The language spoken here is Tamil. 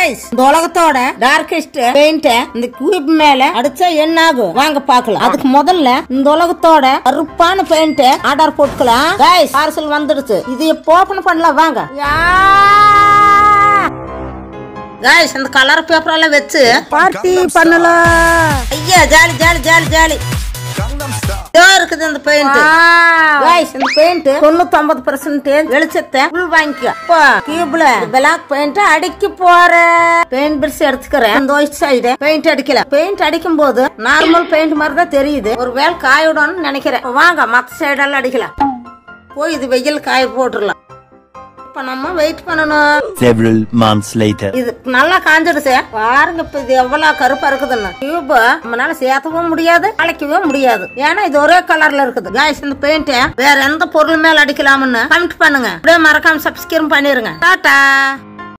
கைஸ் இந்த உலகத்தோட டார்கெஸ்ட் பெயிண்ட் இந்த கியூப் மேல அடிச்சா என்ன ஆகும் வாங்க பாக்கலாம் அதுக்கு முதல்ல இந்த உலகத்தோட கருப்பான பெயிண்ட் ஆர்டர் போட்டுக்கலாம் கைஸ் பார்சல் வந்துடுச்சு இது எப்போ ஓபன் பண்ணலாம் வாங்க கைஸ் இந்த கலர் பேப்பர் எல்லாம் வச்சு பார்ட்டி பண்ணலாம் ஐயா ஜாலி ஜாலி ஜாலி ஜாலி இதோ இருக்குது இந்த பெயிண்ட் கைஸ் இந்த பெயிண்ட் தொண்ணூத்தி ஒன்பது பர்சன்டேஜ் வெளிச்சத்தை உள் வாங்கிக்க இப்போ கியூப்ல பிளாக் பெயிண்ட் அடிக்க போற பெயிண்ட் பிரிட்ஸ் எடுத்துக்கிறேன் இந்த ஒயிட் சைடு பெயிண்ட் அடிக்கல பெயிண்ட் அடிக்கும் போது நார்மல் பெயிண்ட் மாதிரி தான் தெரியுது ஒரு வேலை காயிடும்னு நினைக்கிறேன் இப்ப வாங்க மத்த சைடெல்லாம் அடிக்கலாம் போய் இது வெயில் காய போட்டுடலாம் இப்ப நம்ம வெயிட் பண்ணணும் Several months later. இது நல்லா காஞ்சிடுச்சு பாருங்க இப்ப இது எவ்வளவு கருப்பா இருக்குதுன்னு டியூப் நம்மளால சேர்த்தவும் முடியாது அழைக்கவே முடியாது ஏன்னா இது ஒரே கலர்ல இருக்குது காய்ஸ் இந்த பெயிண்ட் வேற எந்த பொருள் மேல அடிக்கலாம்னு கமெண்ட் பண்ணுங்க அப்படியே மறக்காம சப்ஸ்கிரைப் பண்ணிருங்க டாடா